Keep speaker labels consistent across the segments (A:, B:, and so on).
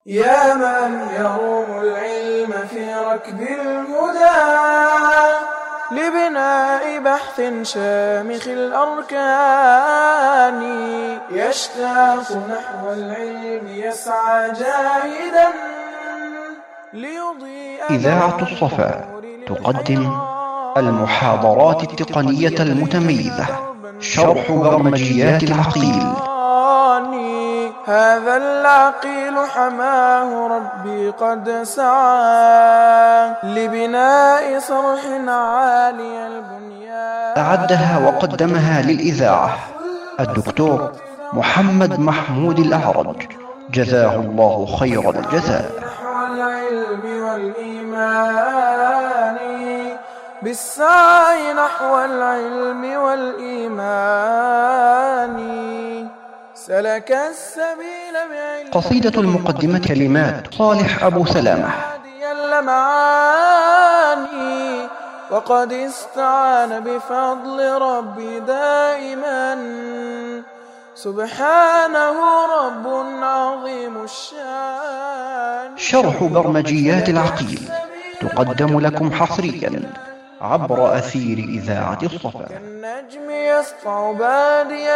A: يا من يروم العلم في ركب الهدى لبناء بحث شامخ الأركان يشتاق نحو العلم يسعى جاهدا ليضيء
B: إذاعة الصفا تقدم المحاضرات التقنية المتميزة شرح برمجيات العقيل
A: هذا العقيل حماه ربي قد سعى لبناء صرح عالي البنيان
B: أعدها وقدمها للإذاعة الدكتور محمد محمود الأعرج جزاه الله خير الجزاء
A: نحو العلم والإيمان بالسعي نحو العلم والإيمان سلك السبيل بعلم
B: قصيدة المقدمة كلمات صالح أبو سلامة
A: هادي اللمعاني وقد استعان بفضل ربي دائما سبحانه رب عظيم الشان
B: شرح برمجيات العقيل تقدم لكم حصريا عبر أثير إذاعة الصفا
A: كالنجم يسطع بادي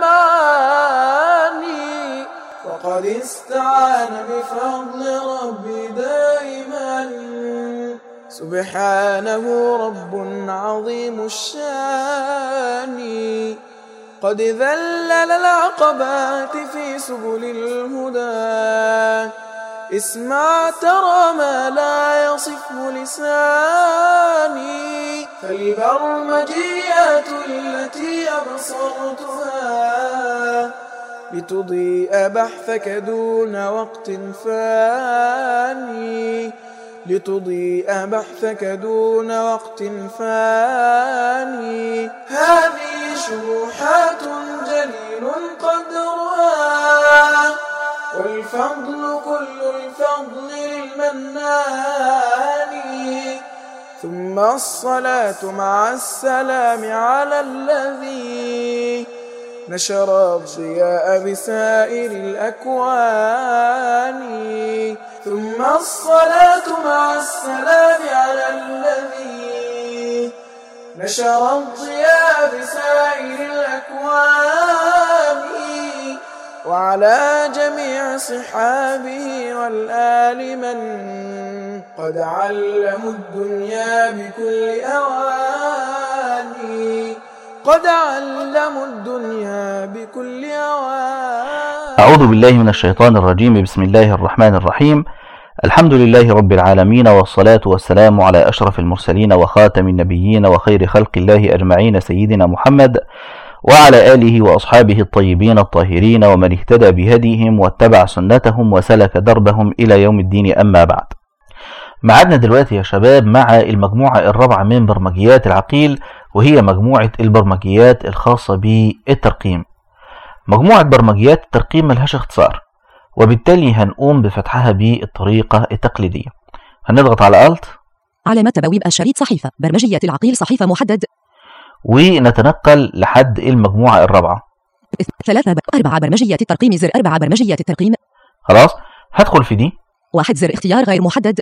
A: اللمعاني وقد استعان بفضل ربي دائما سبحانه رب عظيم الشان قد ذلل العقبات في سبل الهدى اسمع ترى ما لا يصفه لساني فالبرمجيات التي أبصرتها لتضيء بحثك دون وقت فاني لتضيء بحثك دون وقت فاني هذه شروحات جليل قدرها والفضل كل الفضل للمنان ثم الصلاة مع السلام على الذي نشر الضياء بسائر الأكوان ثم الصلاة مع السلام على الذي نشر الضياء بسائر الأكوان وعلى جميع صحابه والآل من قد علموا الدنيا بكل أواني قد علموا الدنيا بكل أواني
C: أعوذ بالله من الشيطان الرجيم بسم الله الرحمن الرحيم الحمد لله رب العالمين والصلاة والسلام على أشرف المرسلين وخاتم النبيين وخير خلق الله أجمعين سيدنا محمد وعلى آله وأصحابه الطيبين الطاهرين ومن اهتدى بهديهم واتبع سنتهم وسلك دربهم إلى يوم الدين أما بعد معادنا دلوقتي يا شباب مع المجموعة الرابعة من برمجيات العقيل وهي مجموعة البرمجيات الخاصة بالترقيم مجموعة برمجيات الترقيم ملهاش اختصار وبالتالي هنقوم بفتحها بالطريقة التقليدية هنضغط على Alt
D: علامة تبويب الشريط صحيفة برمجية العقيل صحيفة محدد
C: ونتنقل لحد المجموعة الرابعة
D: ثلاثة ب... أربعة برمجية الترقيم زر أربعة برمجية الترقيم
C: خلاص هدخل في دي
D: واحد زر اختيار غير محدد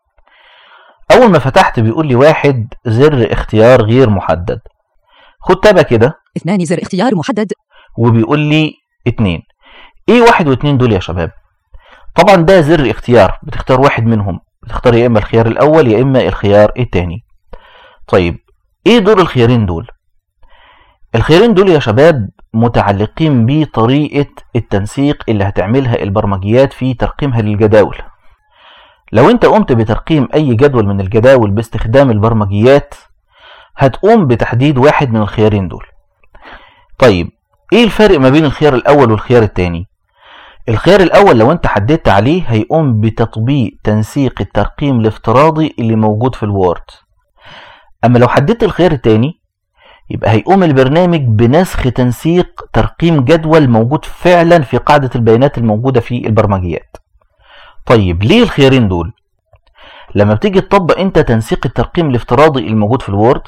C: أول ما فتحت بيقول لي واحد زر اختيار غير محدد خد تابع كده
D: اثنان زر اختيار محدد
C: وبيقول لي اتنين ايه واحد واتنين دول يا شباب طبعا ده زر اختيار بتختار واحد منهم بتختار يا اما الخيار الاول يا اما الخيار التاني طيب ايه دور الخيارين دول الخيارين دول يا شباب متعلقين بطريقة التنسيق اللي هتعملها البرمجيات في ترقيمها للجداول لو انت قمت بترقيم اي جدول من الجداول باستخدام البرمجيات هتقوم بتحديد واحد من الخيارين دول طيب ايه الفرق ما بين الخيار الاول والخيار التاني الخيار الاول لو انت حددت عليه هيقوم بتطبيق تنسيق الترقيم الافتراضي اللي موجود في الوورد اما لو حددت الخيار التاني يبقى هيقوم البرنامج بنسخ تنسيق ترقيم جدول موجود فعلا في قاعدة البيانات الموجودة في البرمجيات طيب ليه الخيارين دول لما بتيجي تطبق انت تنسيق الترقيم الافتراضي الموجود في الوورد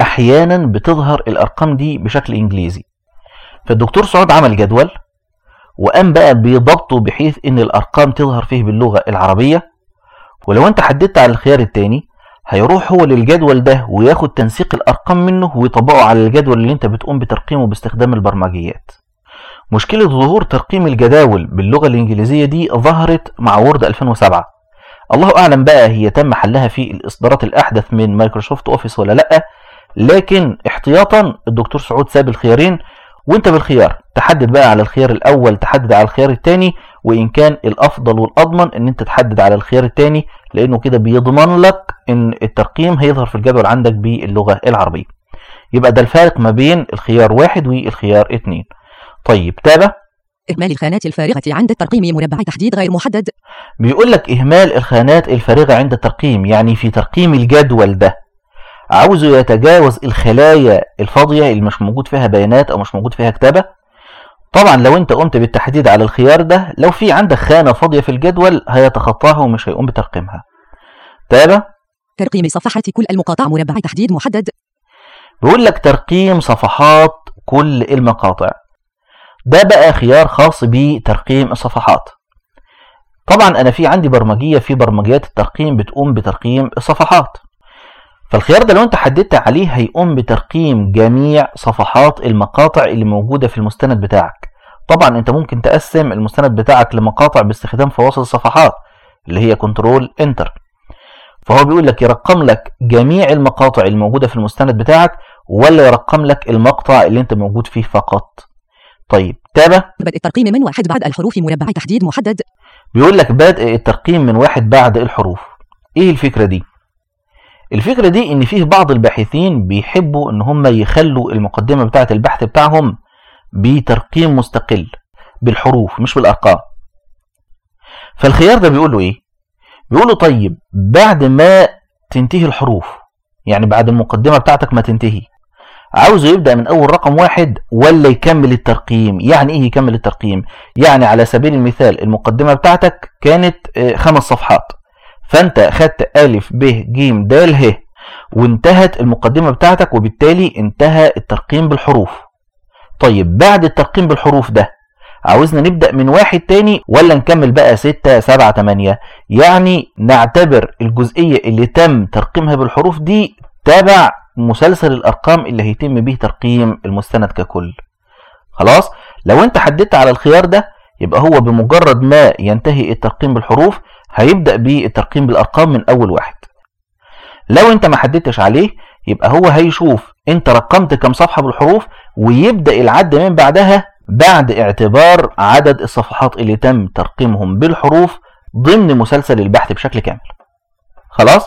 C: احيانا بتظهر الارقام دي بشكل انجليزي فالدكتور سعود عمل جدول وقام بقى بضبطه بحيث ان الارقام تظهر فيه باللغة العربية ولو انت حددت على الخيار التاني هيروح هو للجدول ده وياخد تنسيق الارقام منه ويطبقه على الجدول اللي انت بتقوم بترقيمه باستخدام البرمجيات مشكلة ظهور ترقيم الجداول باللغة الإنجليزية دي ظهرت مع وورد 2007 الله أعلم بقى هي تم حلها في الإصدارات الأحدث من مايكروسوفت أوفيس ولا لأ لكن احتياطا الدكتور سعود ساب الخيارين وانت بالخيار تحدد بقى على الخيار الأول تحدد على الخيار الثاني وإن كان الأفضل والأضمن إن أنت تحدد على الخيار الثاني لأنه كده بيضمن لك إن الترقيم هيظهر في الجدول عندك باللغة العربية يبقى ده الفارق ما بين الخيار واحد والخيار اتنين طيب تابع
D: إهمال الخانات الفارغة عند الترقيم مربع تحديد غير محدد
C: بيقول لك إهمال الخانات الفارغة عند الترقيم يعني في ترقيم الجدول ده عاوزه يتجاوز الخلايا الفاضية اللي مش موجود فيها بيانات أو مش موجود فيها كتابة طبعا لو انت قمت بالتحديد على الخيار ده لو في عندك خانة فاضية في الجدول هيتخطاها ومش هيقوم بترقيمها تابع
D: ترقيم صفحة كل المقاطع مربع تحديد محدد
C: بيقول لك ترقيم صفحات كل المقاطع ده بقى خيار خاص بترقيم الصفحات طبعا انا في عندي برمجيه في برمجيات الترقيم بتقوم بترقيم الصفحات فالخيار ده لو انت حددت عليه هيقوم بترقيم جميع صفحات المقاطع اللي موجوده في المستند بتاعك طبعا انت ممكن تقسم المستند بتاعك لمقاطع باستخدام فواصل الصفحات اللي هي كنترول انتر فهو بيقول لك يرقم لك جميع المقاطع الموجوده في المستند بتاعك ولا يرقم لك المقطع اللي انت موجود فيه فقط طيب تابع
D: بدء الترقيم من واحد بعد الحروف مربع تحديد محدد
C: بيقول لك بدء الترقيم من واحد بعد الحروف ايه الفكرة دي الفكرة دي ان فيه بعض الباحثين بيحبوا ان هم يخلوا المقدمة بتاعة البحث بتاعهم بترقيم مستقل بالحروف مش بالارقام فالخيار ده بيقول له ايه بيقول له طيب بعد ما تنتهي الحروف يعني بعد المقدمة بتاعتك ما تنتهي عاوزه يبدأ من أول رقم واحد ولا يكمل الترقيم يعني إيه يكمل الترقيم يعني على سبيل المثال المقدمة بتاعتك كانت آه، خمس صفحات فأنت خدت ألف ب ج د ه وانتهت المقدمة بتاعتك وبالتالي انتهى الترقيم بالحروف طيب بعد الترقيم بالحروف ده عاوزنا نبدأ من واحد تاني ولا نكمل بقى ستة سبعة تمانية يعني نعتبر الجزئية اللي تم ترقيمها بالحروف دي تبع مسلسل الارقام اللي هيتم به ترقيم المستند ككل خلاص لو انت حددت على الخيار ده يبقى هو بمجرد ما ينتهي الترقيم بالحروف هيبدأ بالترقيم بالارقام من اول واحد لو انت ما حددتش عليه يبقى هو هيشوف انت رقمت كم صفحة بالحروف ويبدأ العد من بعدها بعد اعتبار عدد الصفحات اللي تم ترقيمهم بالحروف ضمن مسلسل البحث بشكل كامل خلاص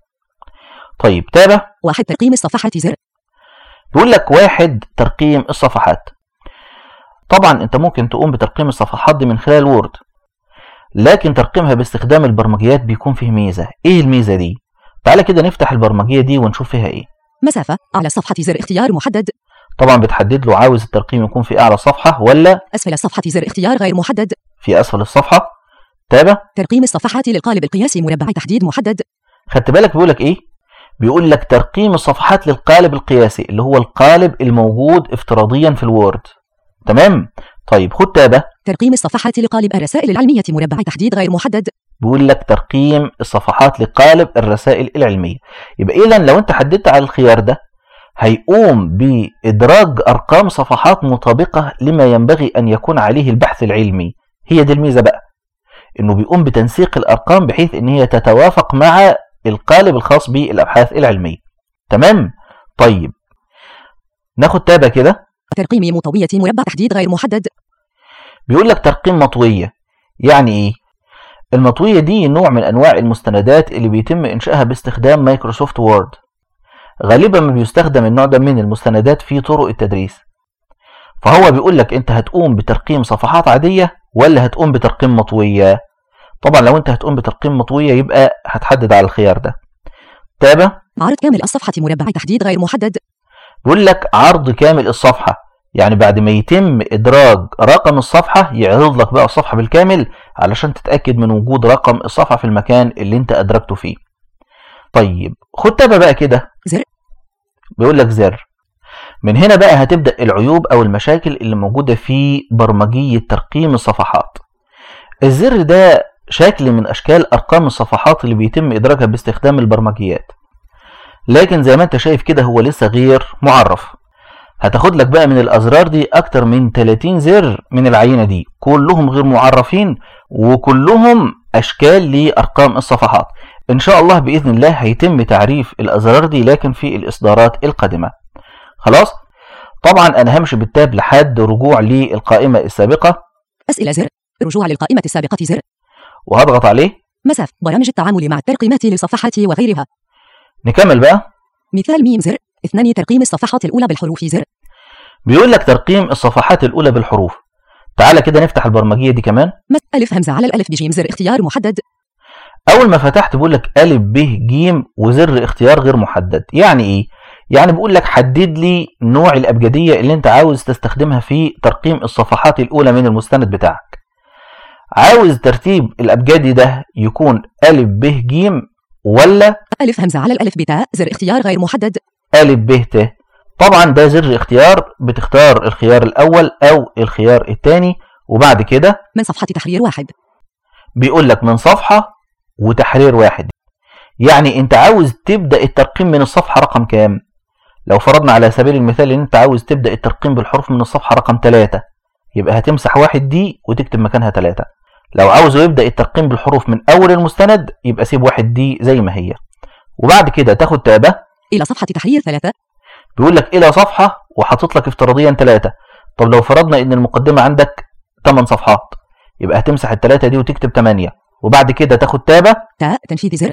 C: طيب تابع
D: واحد ترقيم الصفحة زر
C: بيقول لك واحد ترقيم الصفحات طبعا انت ممكن تقوم بترقيم الصفحات دي من خلال وورد لكن ترقيمها باستخدام البرمجيات بيكون فيه ميزة ايه الميزة دي تعالى كده نفتح البرمجية دي ونشوف فيها ايه
D: مسافة أعلى الصفحة زر اختيار محدد
C: طبعا بتحدد له عاوز الترقيم يكون في اعلى صفحة ولا
D: أسفل الصفحة زر اختيار غير محدد
C: في اسفل الصفحة تابع
D: ترقيم الصفحات للقالب القياسي مربع تحديد محدد
C: خدت بالك بيقول لك ايه بيقول لك ترقيم الصفحات للقالب القياسي اللي هو القالب الموجود افتراضيا في الوورد تمام طيب خد تابع
D: ترقيم الصفحات لقالب الرسائل العلمية مربع تحديد غير محدد
C: بيقول لك ترقيم الصفحات لقالب الرسائل العلمية يبقى إذا لو أنت حددت على الخيار ده هيقوم بإدراج أرقام صفحات مطابقة لما ينبغي أن يكون عليه البحث العلمي هي دي الميزة بقى إنه بيقوم بتنسيق الأرقام بحيث إن هي تتوافق مع القالب الخاص بالأبحاث العلمية تمام طيب ناخد تابع كده
D: ترقيم مطوية مربع تحديد غير محدد
C: بيقول لك ترقيم مطوية يعني ايه المطوية دي نوع من انواع المستندات اللي بيتم انشائها باستخدام مايكروسوفت وورد غالبا ما بيستخدم النوع ده من المستندات في طرق التدريس فهو بيقول لك انت هتقوم بترقيم صفحات عادية ولا هتقوم بترقيم مطوية طبعا لو انت هتقوم بترقيم مطوية يبقى هتحدد على الخيار ده تابع
D: عرض كامل الصفحة مربع تحديد غير محدد
C: بيقول لك عرض كامل الصفحة يعني بعد ما يتم إدراج رقم الصفحة يعرض لك بقى الصفحة بالكامل علشان تتأكد من وجود رقم الصفحة في المكان اللي انت أدركته فيه طيب خد تابع بقى كده
D: زر
C: بيقول لك زر من هنا بقى هتبدأ العيوب أو المشاكل اللي موجودة في برمجية ترقيم الصفحات الزر ده شكل من أشكال أرقام الصفحات اللي بيتم إدراكها باستخدام البرمجيات لكن زي ما انت شايف كده هو لسه غير معرف هتاخد لك بقى من الأزرار دي أكتر من 30 زر من العينة دي كلهم غير معرفين وكلهم أشكال لأرقام الصفحات إن شاء الله بإذن الله هيتم تعريف الأزرار دي لكن في الإصدارات القادمة خلاص طبعا أنا همشي بالتاب لحد رجوع للقائمة السابقة
D: أسئلة زر رجوع للقائمة السابقة زر
C: وهضغط عليه
D: مساف برامج التعامل مع الترقيمات للصفحات وغيرها
C: نكمل بقى
D: مثال ميم زر اثنان ترقيم الصفحات الأولى بالحروف زر
C: بيقول لك ترقيم الصفحات الأولى بالحروف تعالى كده نفتح البرمجية دي كمان
D: مس ألف همزة على الألف بجيم زر اختيار محدد
C: أول ما فتحت بيقول لك ألف ب ج وزر اختيار غير محدد يعني إيه؟ يعني بيقول لك حدد لي نوع الأبجدية اللي أنت عاوز تستخدمها في ترقيم الصفحات الأولى من المستند بتاعك عاوز ترتيب الأبجدي ده يكون ألف ب ج ولا
D: ألف همزة على الألف بتاء زر اختيار غير محدد
C: ألف ب ت طبعا ده زر اختيار بتختار الخيار الأول أو الخيار الثاني وبعد كده
D: من صفحة تحرير واحد
C: بيقول لك من صفحة وتحرير واحد يعني انت عاوز تبدأ الترقيم من الصفحة رقم كام لو فرضنا على سبيل المثال ان انت عاوز تبدأ الترقيم بالحروف من الصفحة رقم 3 يبقى هتمسح واحد دي وتكتب مكانها 3 لو عاوزه يبدأ الترقيم بالحروف من أول المستند يبقى سيب واحد دي زي ما هي وبعد كده تاخد تابة
D: إلى صفحة تحرير ثلاثة
C: بيقول لك إلى صفحة وحاطط لك افتراضيا 3 طب لو فرضنا إن المقدمة عندك 8 صفحات يبقى هتمسح الثلاثة دي وتكتب 8 وبعد كده تاخد تابة
D: تاء تنفيذ زر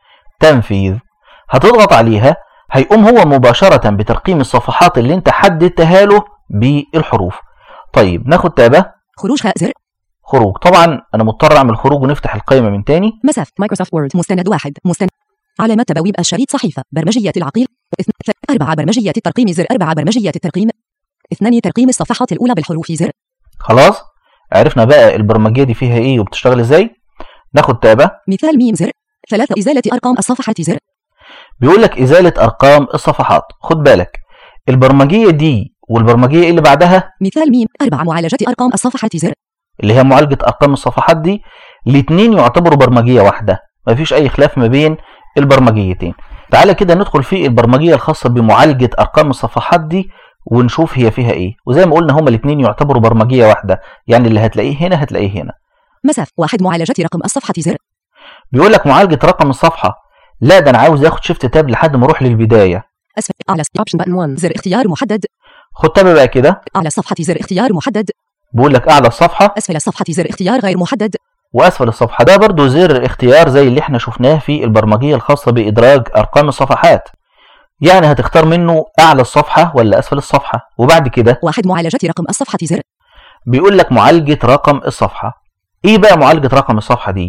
C: تنفيذ هتضغط عليها هيقوم هو مباشرة بترقيم الصفحات اللي انت حددتها له بالحروف طيب ناخد تابة
D: خروج خاء زر
C: خروج طبعا انا مضطر اعمل خروج ونفتح القائمة من تاني
D: مساف مايكروسوفت وورد مستند واحد مستند علامة تبويب الشريط صحيفة برمجية العقيل اثن... ث- أربعة برمجية الترقيم زر أربعة برمجية الترقيم اثنان ترقيم الصفحات الأولى بالحروف زر
C: خلاص عرفنا بقى البرمجية دي فيها ايه وبتشتغل ازاي ناخد تابة
D: مثال ميم زر ثلاثة إزالة أرقام الصفحة زر
C: بيقول لك إزالة أرقام الصفحات خد بالك البرمجية دي والبرمجية اللي بعدها
D: مثال ميم أربعة معالجة أرقام الصفحة زر
C: اللي هي معالجة أرقام الصفحات دي الاتنين يعتبروا برمجية واحدة مفيش أي خلاف ما بين البرمجيتين تعالى كده ندخل في البرمجية الخاصة بمعالجة أرقام الصفحات دي ونشوف هي فيها إيه وزي ما قلنا هما الاتنين يعتبروا برمجية واحدة يعني اللي هتلاقيه هنا هتلاقيه هنا
D: مساف واحد معالجة رقم الصفحة زر
C: بيقول لك معالجة رقم الصفحة لا ده أنا عاوز آخد شيفت تاب لحد ما أروح للبداية
D: أسفل أعلى option button 1 زر اختيار محدد
C: خد تاب بقى كده
D: أعلى الصفحة زر اختيار محدد
C: بيقول لك أعلى الصفحة
D: أسفل الصفحة زر اختيار غير محدد
C: واسفل الصفحه ده برضو زر اختيار زي اللي احنا شفناه في البرمجيه الخاصه بادراج ارقام الصفحات يعني هتختار منه اعلى الصفحه ولا اسفل الصفحه وبعد كده
D: واحد معالجة رقم الصفحة زر
C: بيقول لك معالجه رقم الصفحه ايه بقى معالجه رقم الصفحه دي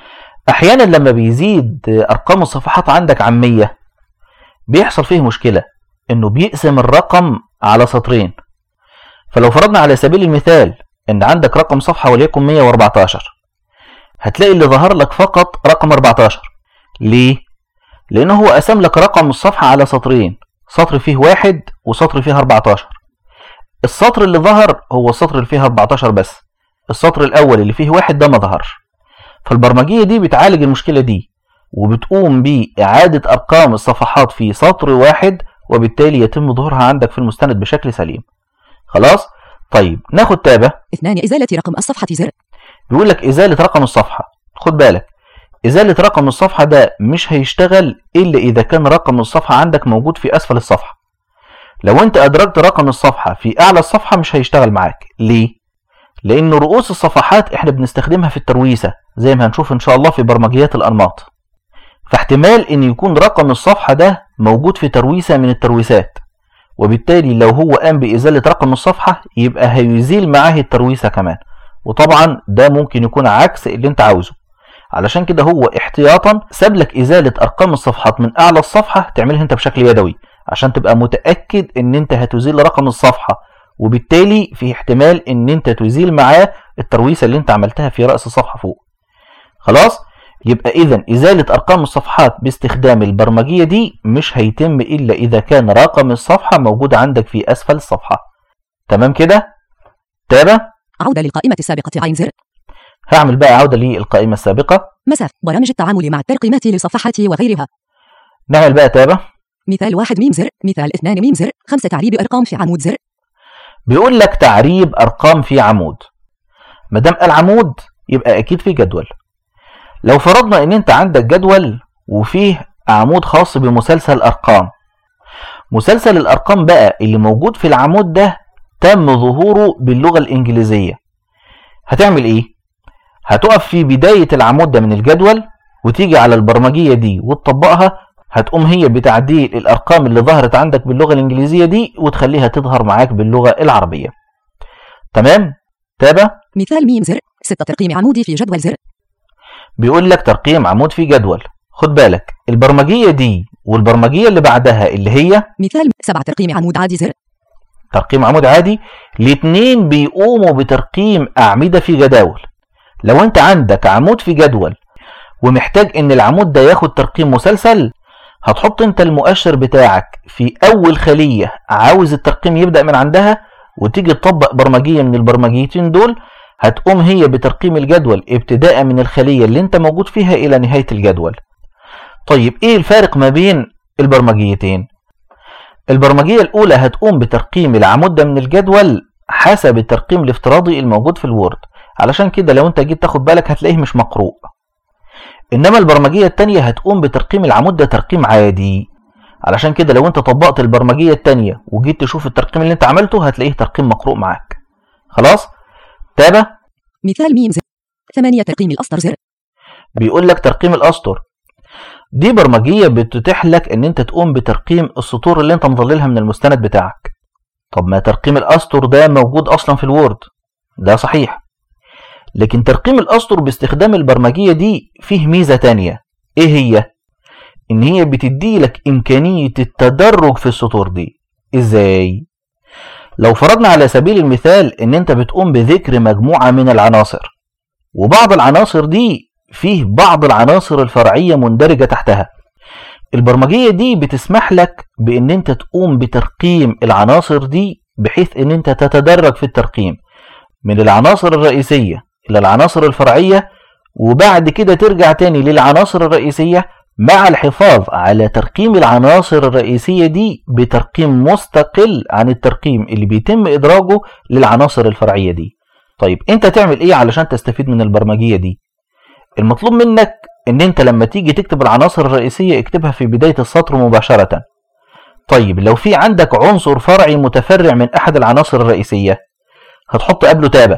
C: احيانا لما بيزيد ارقام الصفحات عندك عن 100 بيحصل فيه مشكله انه بيقسم الرقم على سطرين فلو فرضنا على سبيل المثال ان عندك رقم صفحه وليكن 114 هتلاقي اللي ظهر لك فقط رقم 14 ليه؟ لأنه هو قسم لك رقم الصفحة على سطرين سطر فيه واحد وسطر فيه 14 السطر اللي ظهر هو السطر اللي فيه 14 بس السطر الأول اللي فيه واحد ده ما ظهرش فالبرمجية دي بتعالج المشكلة دي وبتقوم بإعادة أرقام الصفحات في سطر واحد وبالتالي يتم ظهورها عندك في المستند بشكل سليم خلاص؟ طيب ناخد تابة
D: اثنان إزالة رقم الصفحة زر
C: بيقول لك إزالة رقم الصفحة خد بالك إزالة رقم الصفحة ده مش هيشتغل إلا إذا كان رقم الصفحة عندك موجود في أسفل الصفحة لو أنت أدرجت رقم الصفحة في أعلى الصفحة مش هيشتغل معاك ليه؟ لأن رؤوس الصفحات إحنا بنستخدمها في الترويسة زي ما هنشوف إن شاء الله في برمجيات الأنماط فاحتمال إن يكون رقم الصفحة ده موجود في ترويسة من الترويسات وبالتالي لو هو قام بإزالة رقم الصفحة يبقى هيزيل معاه الترويسة كمان وطبعا ده ممكن يكون عكس اللي انت عاوزه علشان كده هو احتياطا ساب لك ازاله ارقام الصفحات من اعلى الصفحه تعملها انت بشكل يدوي عشان تبقى متاكد ان انت هتزيل رقم الصفحه وبالتالي في احتمال ان انت تزيل معاه الترويسه اللي انت عملتها في راس الصفحه فوق خلاص يبقى إذا إزالة أرقام الصفحات باستخدام البرمجية دي مش هيتم إلا إذا كان رقم الصفحة موجود عندك في أسفل الصفحة تمام كده؟ تابع
D: عودة للقائمة السابقة عين زر
C: هعمل بقى عودة للقائمة السابقة
D: مساف برامج التعامل مع الترقيمات للصفحات وغيرها
C: نعمل بقى تابع
D: مثال واحد ميم زر مثال اثنان ميم زر خمسة تعريب أرقام في عمود زر
C: بيقول لك تعريب أرقام في عمود ما دام قال عمود يبقى أكيد في جدول لو فرضنا إن أنت عندك جدول وفيه عمود خاص بمسلسل أرقام مسلسل الأرقام بقى اللي موجود في العمود ده تم ظهوره باللغة الإنجليزية هتعمل إيه؟ هتقف في بداية العمود ده من الجدول وتيجي على البرمجية دي وتطبقها هتقوم هي بتعديل الأرقام اللي ظهرت عندك باللغة الإنجليزية دي وتخليها تظهر معاك باللغة العربية تمام؟ تابع
D: مثال ميم زر ستة ترقيم عمودي في جدول زر
C: بيقول لك ترقيم عمود في جدول خد بالك البرمجية دي والبرمجية اللي بعدها اللي هي
D: مثال سبعة ترقيم عمود عادي زر
C: ترقيم عمود عادي الاتنين بيقوموا بترقيم أعمدة في جداول لو انت عندك عمود في جدول ومحتاج ان العمود ده ياخد ترقيم مسلسل هتحط انت المؤشر بتاعك في اول خلية عاوز الترقيم يبدأ من عندها وتيجي تطبق برمجية من البرمجيتين دول هتقوم هي بترقيم الجدول ابتداء من الخلية اللي انت موجود فيها الى نهاية الجدول طيب ايه الفارق ما بين البرمجيتين البرمجية الاولى هتقوم بترقيم العمود ده من الجدول حسب الترقيم الافتراضي الموجود في الوورد علشان كده لو انت جيت تاخد بالك هتلاقيه مش مقروء انما البرمجية التانية هتقوم بترقيم العمود ده ترقيم عادي علشان كده لو انت طبقت البرمجية التانية وجيت تشوف الترقيم اللي انت عملته هتلاقيه ترقيم مقروء معاك خلاص تابع
D: مثال ميم زر ثمانية ترقيم الأسطر زر
C: بيقول لك ترقيم الاسطر دي برمجية بتتيح لك ان انت تقوم بترقيم السطور اللي انت مظللها من المستند بتاعك طب ما ترقيم الاسطر ده موجود اصلا في الوورد ده صحيح لكن ترقيم الاسطر باستخدام البرمجية دي فيه ميزة تانية ايه هي ان هي بتدي لك امكانية التدرج في السطور دي ازاي لو فرضنا على سبيل المثال ان انت بتقوم بذكر مجموعة من العناصر وبعض العناصر دي فيه بعض العناصر الفرعية مندرجة تحتها البرمجية دي بتسمح لك بان انت تقوم بترقيم العناصر دي بحيث ان انت تتدرج في الترقيم من العناصر الرئيسية الى العناصر الفرعية وبعد كده ترجع تاني للعناصر الرئيسية مع الحفاظ على ترقيم العناصر الرئيسية دي بترقيم مستقل عن الترقيم اللي بيتم إدراجه للعناصر الفرعية دي طيب انت تعمل ايه علشان تستفيد من البرمجية دي المطلوب منك ان انت لما تيجي تكتب العناصر الرئيسية اكتبها في بداية السطر مباشرة طيب لو في عندك عنصر فرعي متفرع من احد العناصر الرئيسية هتحط قبله تابة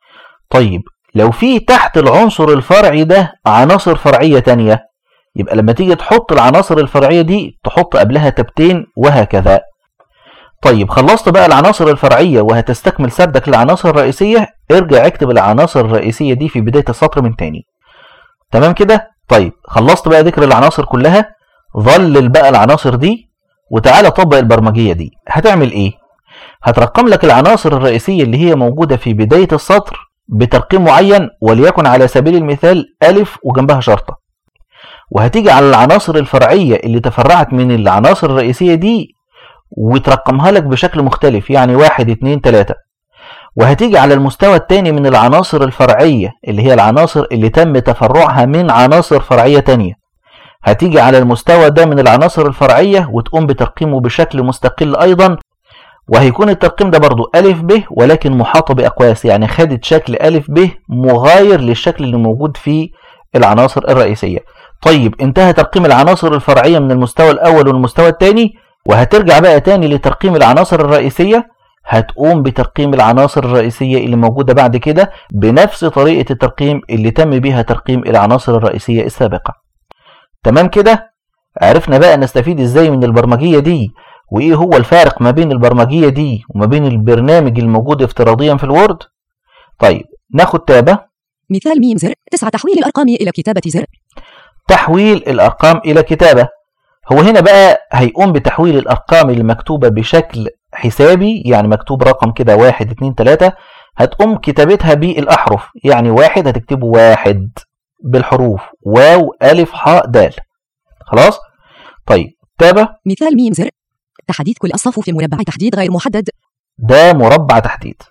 C: طيب لو في تحت العنصر الفرعي ده عناصر فرعية تانية يبقى لما تيجي تحط العناصر الفرعية دي تحط قبلها تبتين وهكذا طيب خلصت بقى العناصر الفرعية وهتستكمل سردك للعناصر الرئيسية ارجع اكتب العناصر الرئيسية دي في بداية السطر من تاني تمام كده طيب خلصت بقى ذكر العناصر كلها ظلل بقى العناصر دي وتعالى طبق البرمجية دي هتعمل ايه هترقم لك العناصر الرئيسية اللي هي موجودة في بداية السطر بترقيم معين وليكن على سبيل المثال ألف وجنبها شرطة وهتيجي على العناصر الفرعية اللي تفرعت من العناصر الرئيسية دي وترقمها لك بشكل مختلف يعني واحد اتنين تلاتة وهتيجي على المستوى التاني من العناصر الفرعية اللي هي العناصر اللي تم تفرعها من عناصر فرعية تانية هتيجي على المستوى ده من العناصر الفرعية وتقوم بترقيمه بشكل مستقل أيضا وهيكون الترقيم ده برضو ألف ب ولكن محاطة بأقواس يعني خدت شكل ألف ب مغاير للشكل اللي موجود في العناصر الرئيسية طيب انتهى ترقيم العناصر الفرعية من المستوى الأول والمستوى الثاني وهترجع بقى تاني لترقيم العناصر الرئيسية هتقوم بترقيم العناصر الرئيسية اللي موجودة بعد كده بنفس طريقة الترقيم اللي تم بيها ترقيم العناصر الرئيسية السابقة تمام كده عرفنا بقى نستفيد ازاي من البرمجية دي وايه هو الفارق ما بين البرمجية دي وما بين البرنامج الموجود افتراضيا في الوورد طيب ناخد تابة
D: مثال ميم زر تسعة تحويل الأرقام إلى كتابة زر
C: تحويل الأرقام إلى كتابة هو هنا بقى هيقوم بتحويل الأرقام اللي مكتوبة بشكل حسابي يعني مكتوب رقم كده واحد اتنين تلاتة هتقوم كتابتها بالأحرف يعني واحد هتكتبه واحد بالحروف واو ألف حاء دال خلاص طيب تابع
D: مثال ميم زر تحديد كل الصفوف في مربع تحديد غير محدد
C: ده مربع تحديد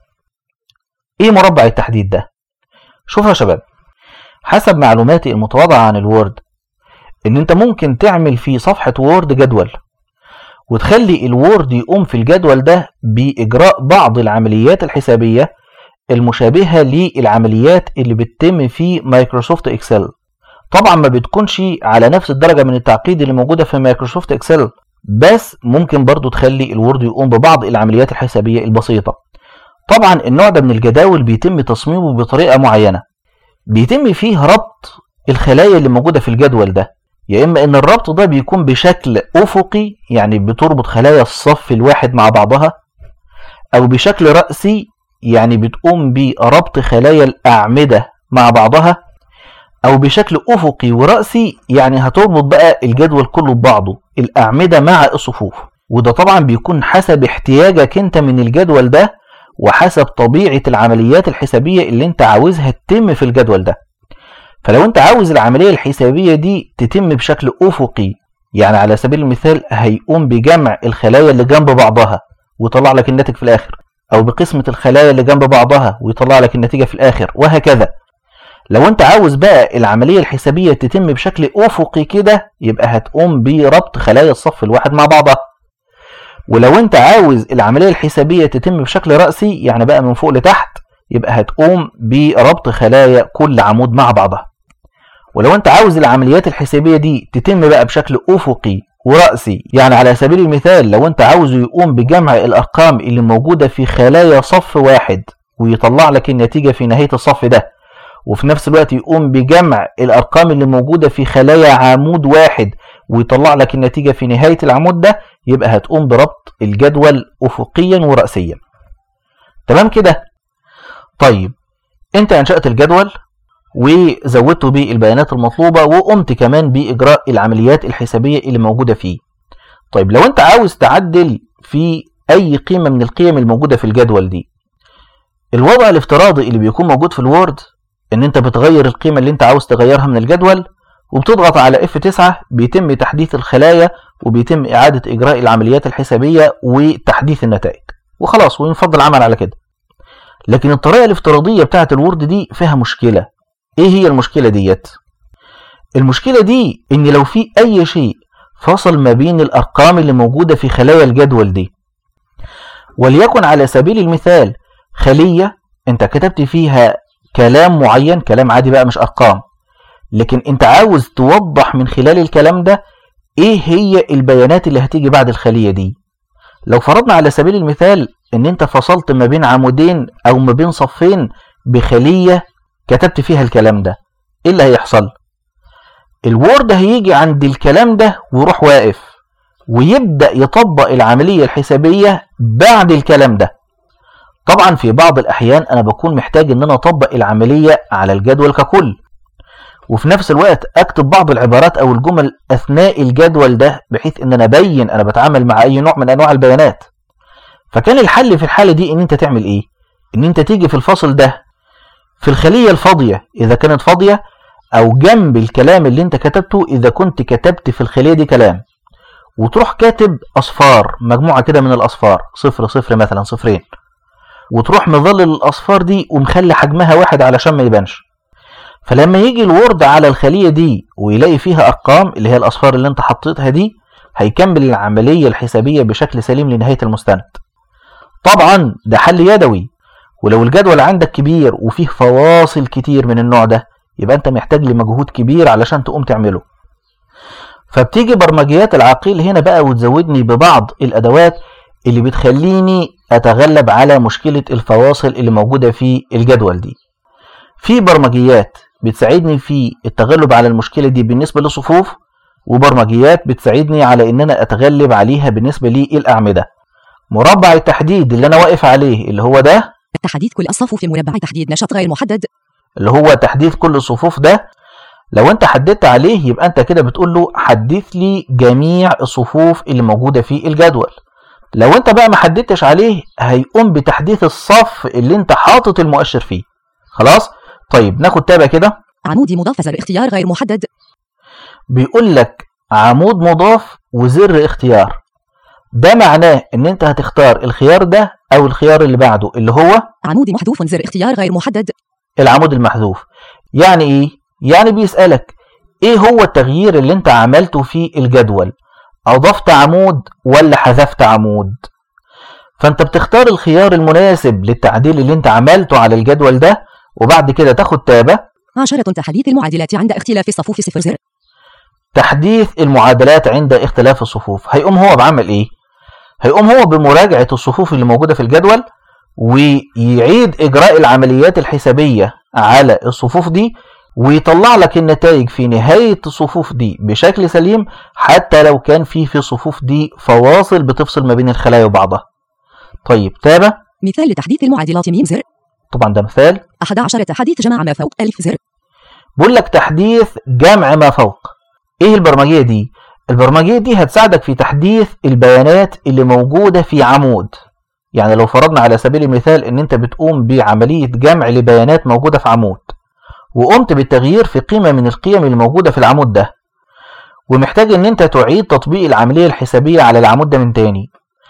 C: ايه مربع التحديد ده شوف يا شباب حسب معلوماتي المتواضعة عن الوورد ان انت ممكن تعمل في صفحة وورد جدول وتخلي الوورد يقوم في الجدول ده بإجراء بعض العمليات الحسابية المشابهة للعمليات اللي بتتم في مايكروسوفت اكسل طبعا ما بتكونش على نفس الدرجة من التعقيد اللي موجودة في مايكروسوفت اكسل بس ممكن برضو تخلي الوورد يقوم ببعض العمليات الحسابية البسيطة طبعا النوع ده من الجداول بيتم تصميمه بطريقة معينة بيتم فيه ربط الخلايا اللي موجودة في الجدول ده يا إما إن الربط ده بيكون بشكل أفقي يعني بتربط خلايا الصف الواحد مع بعضها أو بشكل رأسي يعني بتقوم بربط خلايا الأعمدة مع بعضها أو بشكل أفقي ورأسي يعني هتربط بقى الجدول كله ببعضه الأعمدة مع الصفوف وده طبعا بيكون حسب احتياجك انت من الجدول ده وحسب طبيعة العمليات الحسابية اللي انت عاوزها تتم في الجدول ده فلو انت عاوز العملية الحسابية دي تتم بشكل أفقي يعني على سبيل المثال هيقوم بجمع الخلايا اللي جنب بعضها ويطلع لك الناتج في الآخر أو بقسمة الخلايا اللي جنب بعضها ويطلع لك النتيجة في الآخر وهكذا لو انت عاوز بقى العملية الحسابية تتم بشكل أفقي كده يبقى هتقوم بربط خلايا الصف الواحد مع بعضها ولو انت عاوز العملية الحسابية تتم بشكل رأسي يعني بقى من فوق لتحت يبقى هتقوم بربط خلايا كل عمود مع بعضها ولو انت عاوز العمليات الحسابية دي تتم بقى بشكل أفقي ورأسي يعني على سبيل المثال لو انت عاوزه يقوم بجمع الأرقام اللي موجودة في خلايا صف واحد ويطلع لك النتيجة في نهاية الصف ده وفي نفس الوقت يقوم بجمع الأرقام اللي موجودة في خلايا عمود واحد ويطلع لك النتيجة في نهاية العمود ده يبقى هتقوم بربط الجدول أفقيا ورأسيا تمام كده طيب انت أنشأت الجدول وزودته بالبيانات المطلوبة وقمت كمان بإجراء العمليات الحسابية اللي موجودة فيه طيب لو انت عاوز تعدل في أي قيمة من القيم الموجودة في الجدول دي الوضع الافتراضي اللي بيكون موجود في الوورد ان انت بتغير القيمة اللي انت عاوز تغيرها من الجدول وبتضغط على F9 بيتم تحديث الخلايا وبيتم إعادة إجراء العمليات الحسابية وتحديث النتائج وخلاص وينفضل العمل على كده لكن الطريقة الافتراضية بتاعة الوورد دي فيها مشكلة ايه هي المشكلة ديت المشكلة دي ان لو في اي شيء فصل ما بين الارقام اللي موجودة في خلايا الجدول دي وليكن على سبيل المثال خلية انت كتبت فيها كلام معين كلام عادي بقى مش ارقام لكن انت عاوز توضح من خلال الكلام ده ايه هي البيانات اللي هتيجي بعد الخلية دي لو فرضنا على سبيل المثال ان انت فصلت ما بين عمودين او ما بين صفين بخلية كتبت فيها الكلام ده ايه اللي هيحصل الوورد هيجي عند الكلام ده ويروح واقف ويبدأ يطبق العملية الحسابية بعد الكلام ده طبعا في بعض الأحيان أنا بكون محتاج إن أنا أطبق العملية على الجدول ككل وفي نفس الوقت أكتب بعض العبارات أو الجمل أثناء الجدول ده بحيث إن أنا أبين أنا بتعامل مع أي نوع من أنواع البيانات فكان الحل في الحالة دي إن أنت تعمل إيه؟ إن أنت تيجي في الفصل ده في الخلية الفاضية إذا كانت فاضية أو جنب الكلام اللي أنت كتبته إذا كنت كتبت في الخلية دي كلام وتروح كاتب أصفار مجموعة كده من الأصفار صفر صفر مثلا صفرين وتروح مظلل الأصفار دي ومخلي حجمها واحد علشان ما يبانش فلما يجي الوورد على الخلية دي ويلاقي فيها أرقام اللي هي الأصفار اللي أنت حطيتها دي هيكمل العملية الحسابية بشكل سليم لنهاية المستند طبعا ده حل يدوي ولو الجدول عندك كبير وفيه فواصل كتير من النوع ده يبقى انت محتاج لمجهود كبير علشان تقوم تعمله فبتيجي برمجيات العقيل هنا بقى وتزودني ببعض الادوات اللي بتخليني اتغلب على مشكلة الفواصل اللي موجودة في الجدول دي في برمجيات بتساعدني في التغلب على المشكلة دي بالنسبة للصفوف وبرمجيات بتساعدني على ان انا اتغلب عليها بالنسبة للأعمدة مربع التحديد اللي انا واقف عليه اللي هو ده
D: تحديد كل الصفوف في مربع تحديد نشاط غير محدد
C: اللي هو تحديث كل الصفوف ده لو انت حددت عليه يبقى انت كده بتقول له حدث لي جميع الصفوف اللي موجودة في الجدول لو انت بقى ما حددتش عليه هيقوم بتحديث الصف اللي انت حاطط المؤشر فيه خلاص طيب ناخد تابع كده
D: عمود مضاف زر اختيار غير محدد
C: بيقول لك عمود مضاف وزر اختيار ده معناه ان انت هتختار الخيار ده او الخيار اللي بعده اللي هو
D: عمود محذوف زر اختيار غير محدد
C: العمود المحذوف يعني ايه يعني بيسألك ايه هو التغيير اللي انت عملته في الجدول اضفت عمود ولا حذفت عمود فانت بتختار الخيار المناسب للتعديل اللي انت عملته على الجدول ده وبعد كده تاخد تابة
D: عشرة تحديث المعادلات عند اختلاف الصفوف صفر زر
C: تحديث المعادلات عند اختلاف الصفوف هيقوم هو بعمل ايه هيقوم هو بمراجعة الصفوف اللي موجودة في الجدول ويعيد إجراء العمليات الحسابية على الصفوف دي ويطلع لك النتائج في نهاية الصفوف دي بشكل سليم حتى لو كان في في الصفوف دي فواصل بتفصل ما بين الخلايا وبعضها طيب تابع
D: مثال لتحديث المعادلات ميم زر
C: طبعا ده مثال
D: 11 تحديث جمع ما فوق ألف زر
C: بقول لك تحديث جمع ما فوق ايه البرمجية دي البرمجية دي هتساعدك في تحديث البيانات اللي موجودة في عمود يعني لو فرضنا على سبيل المثال ان انت بتقوم بعملية جمع لبيانات موجودة في عمود وقمت بالتغيير في قيمة من القيم اللي موجودة في العمود ده ومحتاج ان انت تعيد تطبيق العملية الحسابية على العمود ده من تاني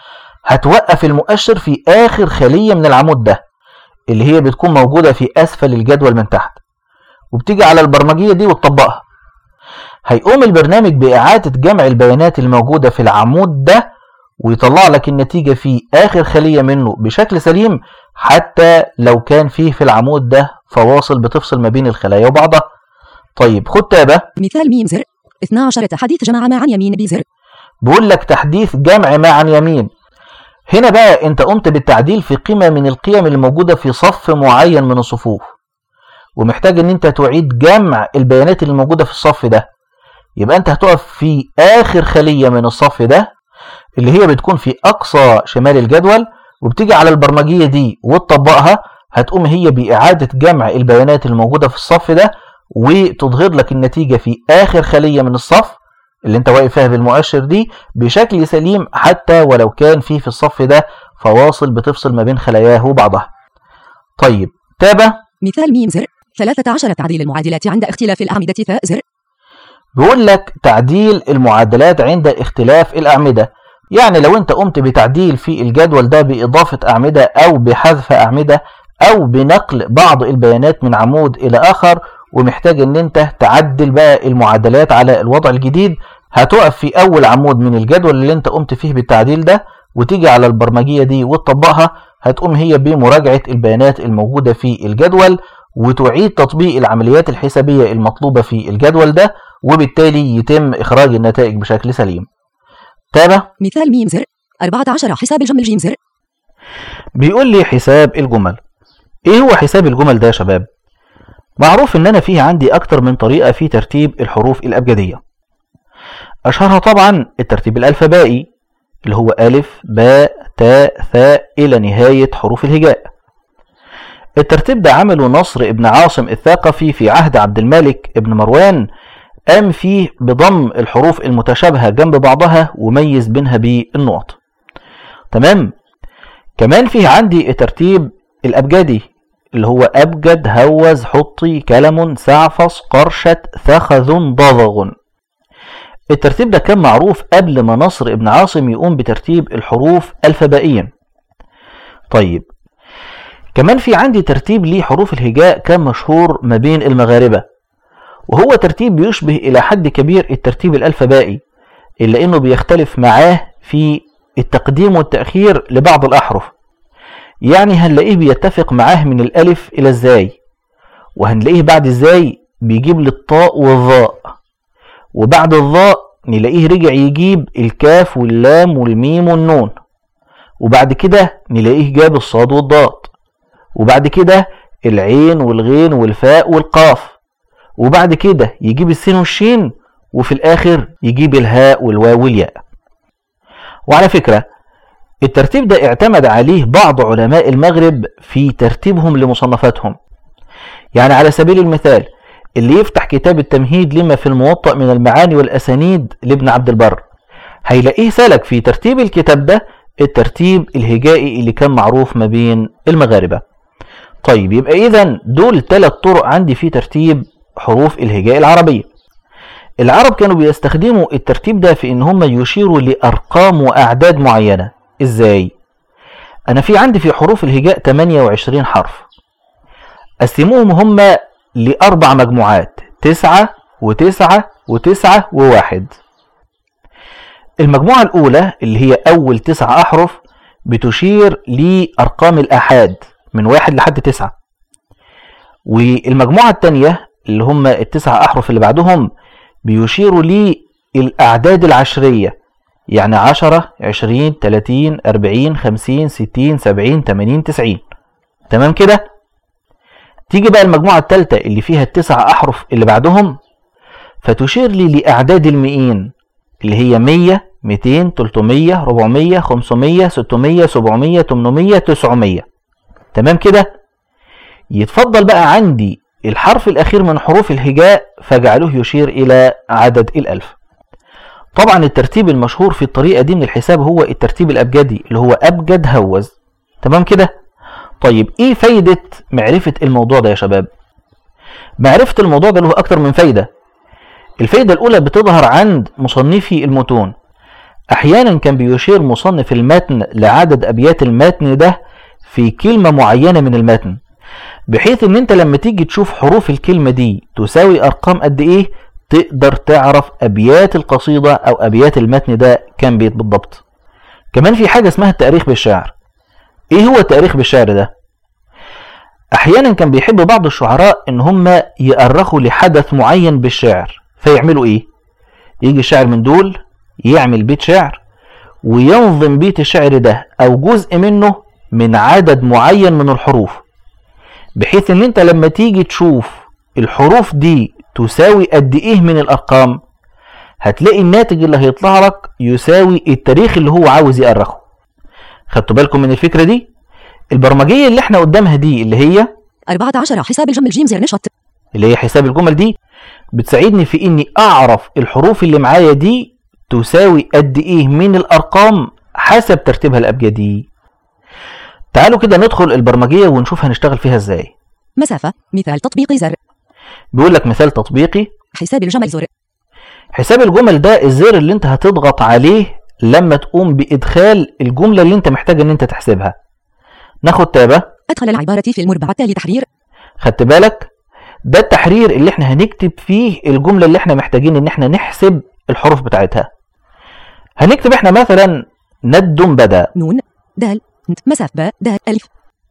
C: هتوقف المؤشر في اخر خلية من العمود ده اللي هي بتكون موجودة في اسفل الجدول من تحت وبتيجي على البرمجية دي وتطبقها هيقوم البرنامج بإعادة جمع البيانات الموجودة في العمود ده ويطلع لك النتيجة في آخر خلية منه بشكل سليم حتى لو كان فيه في العمود ده فواصل بتفصل ما بين الخلايا وبعضها طيب خد تابة
D: مثال ميم زر 12 تحديث جمع ما عن يمين بزر
C: بيقول لك تحديث جمع ما عن يمين هنا بقى انت قمت بالتعديل في قيمة من القيم اللي موجودة في صف معين من الصفوف ومحتاج ان انت تعيد جمع البيانات اللي موجودة في الصف ده يبقى انت هتقف في اخر خلية من الصف ده اللي هي بتكون في اقصى شمال الجدول وبتيجي على البرمجية دي وتطبقها هتقوم هي بإعادة جمع البيانات الموجودة في الصف ده وتظهر لك النتيجة في آخر خلية من الصف اللي انت واقف فيها بالمؤشر دي بشكل سليم حتى ولو كان في في الصف ده فواصل بتفصل ما بين خلاياه وبعضها طيب تابع
D: مثال ميم زر 13 تعديل المعادلات عند اختلاف الأعمدة ثاء زر
C: بيقول لك تعديل المعادلات عند اختلاف الأعمدة يعني لو انت قمت بتعديل في الجدول ده بإضافة أعمدة أو بحذف أعمدة أو بنقل بعض البيانات من عمود إلى آخر ومحتاج ان انت تعدل بقى المعادلات على الوضع الجديد هتقف في أول عمود من الجدول اللي انت قمت فيه بالتعديل ده وتيجي على البرمجية دي وتطبقها هتقوم هي بمراجعة البيانات الموجودة في الجدول وتعيد تطبيق العمليات الحسابية المطلوبة في الجدول ده وبالتالي يتم إخراج النتائج بشكل سليم تابع
D: مثال ميم زر 14 حساب الجمل جيم زر
C: بيقول لي حساب الجمل ايه هو حساب الجمل ده يا شباب معروف ان انا فيه عندي اكتر من طريقة في ترتيب الحروف الابجدية اشهرها طبعا الترتيب الالفبائي اللي هو الف باء تاء ثاء الى نهاية حروف الهجاء الترتيب ده عمله نصر ابن عاصم الثقفي في عهد عبد الملك ابن مروان قام فيه بضم الحروف المتشابهة جنب بعضها وميز بينها بالنقط تمام كمان فيه عندي الترتيب الأبجدي اللي هو أبجد هوز حطي كلم سعفص قرشة ثخذ ضضغ الترتيب ده كان معروف قبل ما نصر ابن عاصم يقوم بترتيب الحروف الفبائيا طيب كمان في عندي ترتيب لحروف الهجاء كان مشهور ما بين المغاربة وهو ترتيب بيشبه إلى حد كبير الترتيب الألفبائي إلا إنه بيختلف معاه في التقديم والتأخير لبعض الأحرف يعني هنلاقيه بيتفق معاه من الألف إلى الزاي وهنلاقيه بعد الزاي بيجيب للطاء والظاء وبعد الظاء نلاقيه رجع يجيب الكاف واللام والميم والنون وبعد كده نلاقيه جاب الصاد والضاد وبعد كده العين والغين والفاء والقاف وبعد كده يجيب السين والشين وفي الآخر يجيب الهاء والواو والياء وعلى فكرة الترتيب ده اعتمد عليه بعض علماء المغرب في ترتيبهم لمصنفاتهم يعني على سبيل المثال اللي يفتح كتاب التمهيد لما في الموطأ من المعاني والأسانيد لابن عبد البر هيلاقيه سلك في ترتيب الكتاب ده الترتيب الهجائي اللي كان معروف ما بين المغاربة طيب يبقى إذا دول ثلاث طرق عندي في ترتيب حروف الهجاء العربية العرب كانوا بيستخدموا الترتيب ده في ان هم يشيروا لارقام واعداد معينة ازاي انا في عندي في حروف الهجاء 28 حرف قسموهم هم لاربع مجموعات تسعة وتسعة وتسعة وواحد المجموعة الأولى اللي هي أول تسع أحرف بتشير لأرقام الآحاد من واحد لحد تسعة والمجموعة الثانية اللي هم التسع أحرف اللي بعدهم بيشيروا للأعداد العشرية يعني عشرة عشرين تلاتين أربعين خمسين ستين سبعين تمانين تسعين تمام كده تيجي بقى المجموعة الثالثة اللي فيها التسع أحرف اللي بعدهم فتشير لي لأعداد المئين اللي هي مية ميتين تلتمية ربعمية خمسمية ستمية سبعمية تمنمية تسعمية تمام كده يتفضل بقى عندي الحرف الأخير من حروف الهجاء فجعله يشير إلى عدد الألف طبعا الترتيب المشهور في الطريقة دي من الحساب هو الترتيب الأبجدي اللي هو أبجد هوز تمام كده طيب إيه فايدة معرفة الموضوع ده يا شباب معرفة الموضوع ده له أكتر من فايدة الفايدة الأولى بتظهر عند مصنفي المتون أحيانا كان بيشير مصنف المتن لعدد أبيات المتن ده في كلمة معينة من المتن بحيث ان انت لما تيجي تشوف حروف الكلمة دي تساوي ارقام قد ايه تقدر تعرف ابيات القصيدة او ابيات المتن ده كام بيت بالضبط كمان في حاجة اسمها التاريخ بالشعر ايه هو التاريخ بالشعر ده احيانا كان بيحب بعض الشعراء ان هم يأرخوا لحدث معين بالشعر فيعملوا ايه يجي شاعر من دول يعمل بيت شعر وينظم بيت الشعر ده او جزء منه من عدد معين من الحروف بحيث ان انت لما تيجي تشوف الحروف دي تساوي قد ايه من الارقام هتلاقي الناتج اللي هيطلع لك يساوي التاريخ اللي هو عاوز يأرخه خدتوا بالكم من الفكرة دي البرمجية اللي احنا قدامها دي اللي هي
D: 14 حساب الجم الجيم زر نشط
C: اللي هي حساب الجمل دي بتساعدني في اني اعرف الحروف اللي معايا دي تساوي قد ايه من الارقام حسب ترتيبها الابجدي تعالوا كده ندخل البرمجية ونشوف هنشتغل فيها ازاي
D: مسافة مثال تطبيقي زر
C: بيقول لك مثال تطبيقي
D: حساب الجمل زر
C: حساب الجمل ده الزر اللي انت هتضغط عليه لما تقوم بادخال الجملة اللي انت محتاج ان انت تحسبها ناخد تابة
D: أدخل العبارة في المربع التالي تحرير
C: خدت بالك ده التحرير اللي احنا هنكتب فيه الجملة اللي احنا محتاجين ان احنا نحسب الحروف بتاعتها هنكتب احنا مثلا ند بدا
D: نون دال نت مسافة باء دال ألف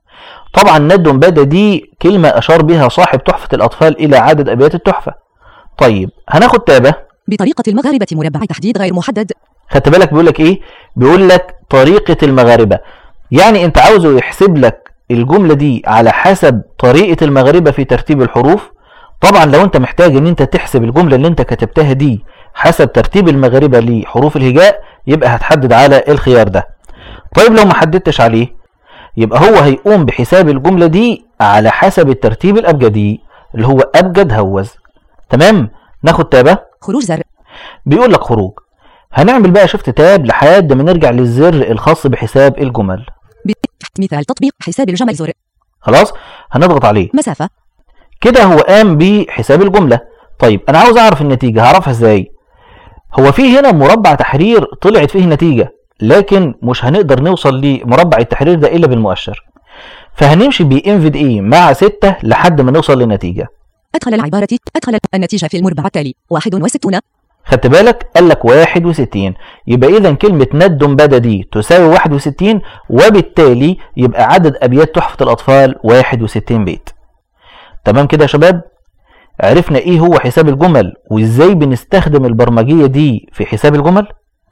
C: طبعا ند بدا دي كلمة اشار بها صاحب تحفة الاطفال الى عدد ابيات التحفة طيب هناخد تابة
D: بطريقة المغاربة مربع تحديد غير محدد
C: خدت بالك بيقول لك ايه بيقول لك طريقة المغاربة يعني انت عاوزه يحسب لك الجملة دي على حسب طريقة المغاربة في ترتيب الحروف طبعا لو انت محتاج ان انت تحسب الجملة اللي انت كتبتها دي حسب ترتيب المغاربة لحروف الهجاء يبقى هتحدد على الخيار ده طيب لو ما حددتش عليه يبقى هو هيقوم بحساب الجملة دي على حسب الترتيب الأبجدي اللي هو أبجد هوز تمام ناخد تابة
D: خروج زر
C: بيقول لك خروج هنعمل بقى شفت تاب لحد ما نرجع للزر الخاص بحساب الجمل
D: ب- مثال تطبيق حساب الجمل زر
C: خلاص هنضغط عليه
D: مسافة
C: كده هو قام بحساب الجملة طيب انا عاوز اعرف النتيجة هعرفها ازاي هو في هنا مربع تحرير طلعت فيه نتيجة لكن مش هنقدر نوصل لمربع التحرير ده الا بالمؤشر فهنمشي بانفيد ايه مع 6 لحد ما نوصل للنتيجة
D: أدخل العبارة أدخل النتيجة في المربع التالي 61
C: خدت بالك قال لك 61 يبقى اذا كلمة ند بدا دي تساوي 61 وبالتالي يبقى عدد ابيات تحفة الاطفال 61 بيت تمام كده يا شباب عرفنا ايه هو حساب الجمل وازاي بنستخدم البرمجية دي في حساب الجمل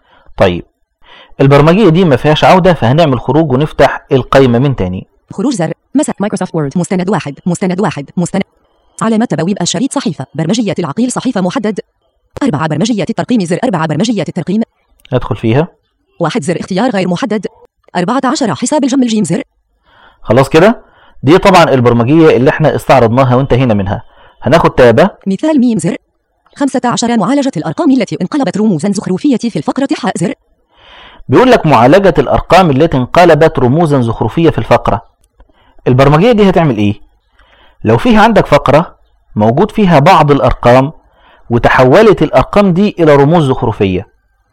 C: طيب البرمجية دي ما فيهاش عودة فهنعمل خروج ونفتح القايمة من تاني
D: خروج زر مسا مايكروسوفت وورد مستند واحد مستند واحد مستند علامة تبويب الشريط صحيفة برمجية العقيل صحيفة محدد أربعة برمجية الترقيم زر أربعة برمجية الترقيم
C: ندخل فيها
D: واحد زر اختيار غير محدد أربعة عشر حساب الجم الجيم زر
C: خلاص كده دي طبعا البرمجية اللي احنا استعرضناها وانتهينا منها هناخد تابة
D: مثال ميم زر خمسة عشر معالجة الأرقام التي انقلبت رموزا زخرفية في الفقرة حاء زر
C: بيقول لك معالجة الأرقام التي انقلبت رموزا زخرفية في الفقرة البرمجية دي هتعمل إيه؟ لو فيها عندك فقرة موجود فيها بعض الأرقام وتحولت الأرقام دي إلى رموز زخرفية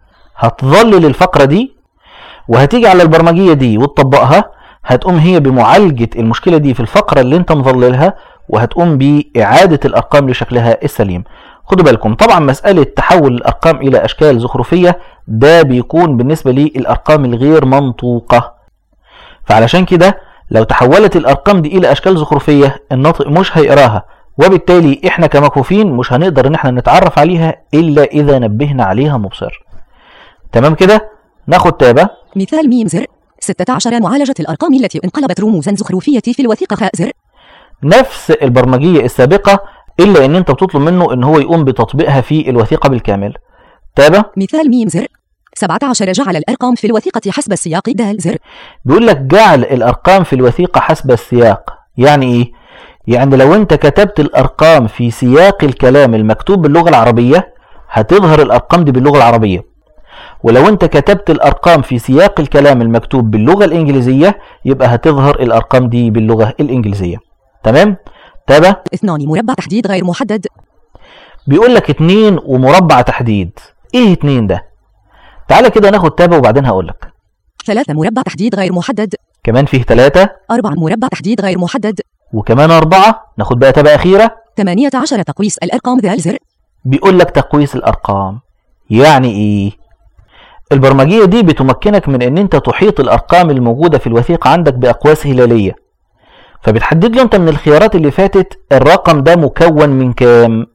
C: هتظلل الفقرة دي وهتيجي على البرمجية دي وتطبقها هتقوم هي بمعالجة المشكلة دي في الفقرة اللي انت مظللها وهتقوم بإعادة الأرقام لشكلها السليم خدوا بالكم طبعا مسألة تحول الأرقام إلى أشكال زخرفية ده بيكون بالنسبة للأرقام الغير منطوقة فعلشان كده لو تحولت الأرقام دي إلى أشكال زخرفية الناطق مش هيقراها وبالتالي احنا كمكفوفين مش هنقدر ان احنا نتعرف عليها الا اذا نبهنا عليها مبصر تمام كده ناخد تابة
D: مثال ميم زر 16 معالجة الأرقام التي انقلبت رموزا زخرفية في الوثيقة خاء زر
C: نفس البرمجية السابقة إلا إن أنت بتطلب منه إن هو يقوم بتطبيقها في الوثيقة بالكامل تابع
D: مثال ميم زر 17 جعل الأرقام في الوثيقة حسب السياق دال زر
C: بيقول لك جعل الأرقام في الوثيقة حسب السياق يعني إيه؟ يعني لو أنت كتبت الأرقام في سياق الكلام المكتوب باللغة العربية هتظهر الأرقام دي باللغة العربية ولو أنت كتبت الأرقام في سياق الكلام المكتوب باللغة الإنجليزية يبقى هتظهر الأرقام دي باللغة الإنجليزية تمام؟ تابع
D: اثنان مربع تحديد غير محدد
C: بيقول لك اتنين ومربع تحديد ايه اتنين ده تعالى كده ناخد تابة وبعدين هقول لك
D: ثلاثة مربع تحديد غير محدد
C: كمان فيه تلاتة
D: أربعة مربع تحديد غير محدد
C: وكمان أربعة ناخد بقى تابة أخيرة
D: ثمانية عشر تقويس الأرقام ذال زر
C: بيقول لك تقويس الأرقام يعني إيه؟ البرمجية دي بتمكنك من إن أنت تحيط الأرقام الموجودة في الوثيقة عندك بأقواس هلالية فبتحدد له أنت من الخيارات اللي فاتت الرقم ده مكون من كام؟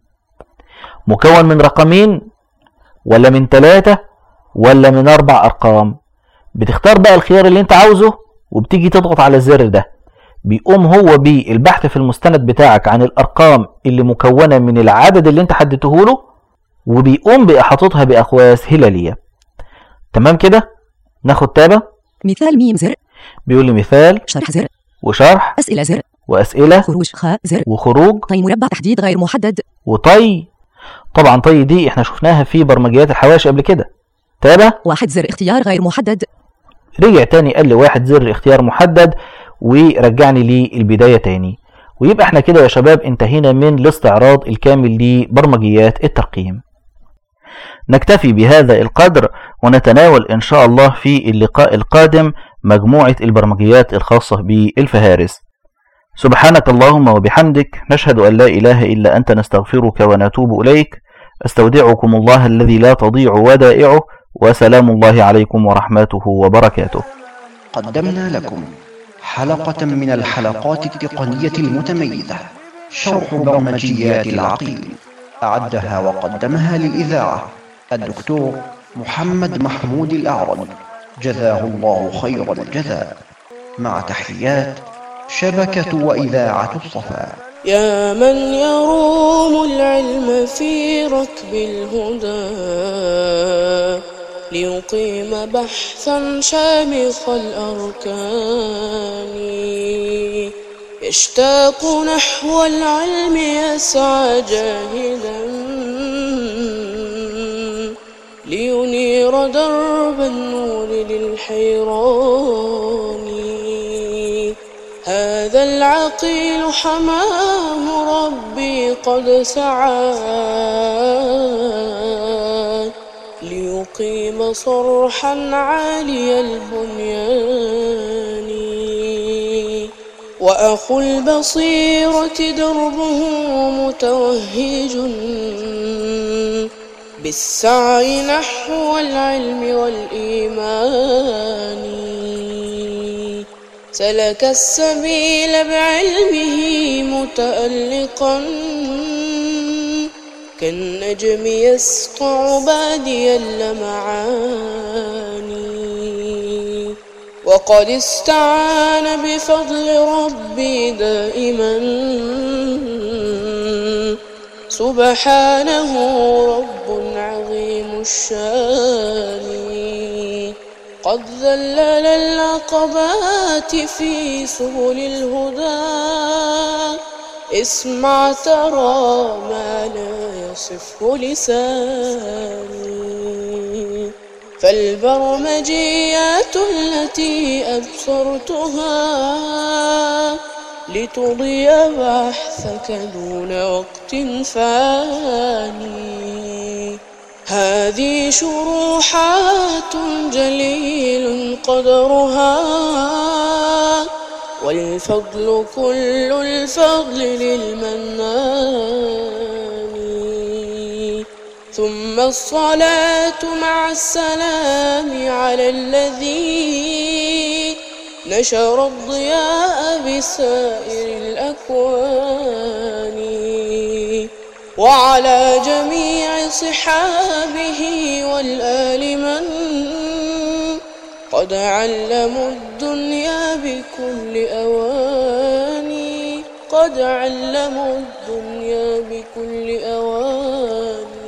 C: مكون من رقمين ولا من ثلاثة ولا من أربع أرقام بتختار بقى الخيار اللي أنت عاوزه وبتيجي تضغط على الزر ده بيقوم هو بالبحث في المستند بتاعك عن الأرقام اللي مكونة من العدد اللي أنت حددته له وبيقوم بإحاطتها بأقواس هلالية تمام كده ناخد تابة
D: مثال ميم زر
C: بيقول لي مثال
D: شرح زر
C: وشرح
D: أسئلة زر
C: وأسئلة
D: خروج خاء زر
C: وخروج
D: طي مربع تحديد غير محدد
C: وطي طبعا طي دي احنا شفناها في برمجيات الحواشي قبل كده تابع
D: واحد زر اختيار غير محدد
C: رجع تاني قال لي واحد زر اختيار محدد ورجعني للبداية تاني ويبقى احنا كده يا شباب انتهينا من الاستعراض الكامل لبرمجيات الترقيم نكتفي بهذا القدر ونتناول ان شاء الله في اللقاء القادم مجموعة البرمجيات الخاصة بالفهارس سبحانك اللهم وبحمدك نشهد أن لا إله إلا أنت نستغفرك ونتوب إليك استودعكم الله الذي لا تضيع ودائعه وسلام الله عليكم ورحمته وبركاته
B: قدمنا لكم حلقة من الحلقات التقنية المتميزة شرح برمجيات العقيل أعدها وقدمها للإذاعة الدكتور محمد محمود الأعرج جزاه الله خير الجزاء مع تحيات شبكة وإذاعة الصفا
E: يا من يروم العلم في ركب الهدى ليقيم بحثا شامخ الأركان يشتاق نحو العلم يسعى جاهدا لينير درب النور للحيران هذا العقيل حماه ربي قد سعى ليقيم صرحا عالي البنيان وأخو البصيرة دربه متوهج بالسعي نحو العلم والإيمان سلك السبيل بعلمه متألقا كالنجم يسطع بادي اللمعان وقد استعان بفضل ربي دائما سبحانه رب عظيم الشان قد ذلل العقبات في سبل الهدى اسمع ترى ما لا يصفه لساني فالبرمجيات التي أبصرتها لتضي بحثك دون وقت فاني هذه شروحات جليل قدرها والفضل كل الفضل للمنان ثم الصلاة مع السلام على الذي نشر الضياء بسائر الأكوان وعلى جميع صحابه والآل من قد علموا الدنيا بكل أواني قد علموا الدنيا بكل أواني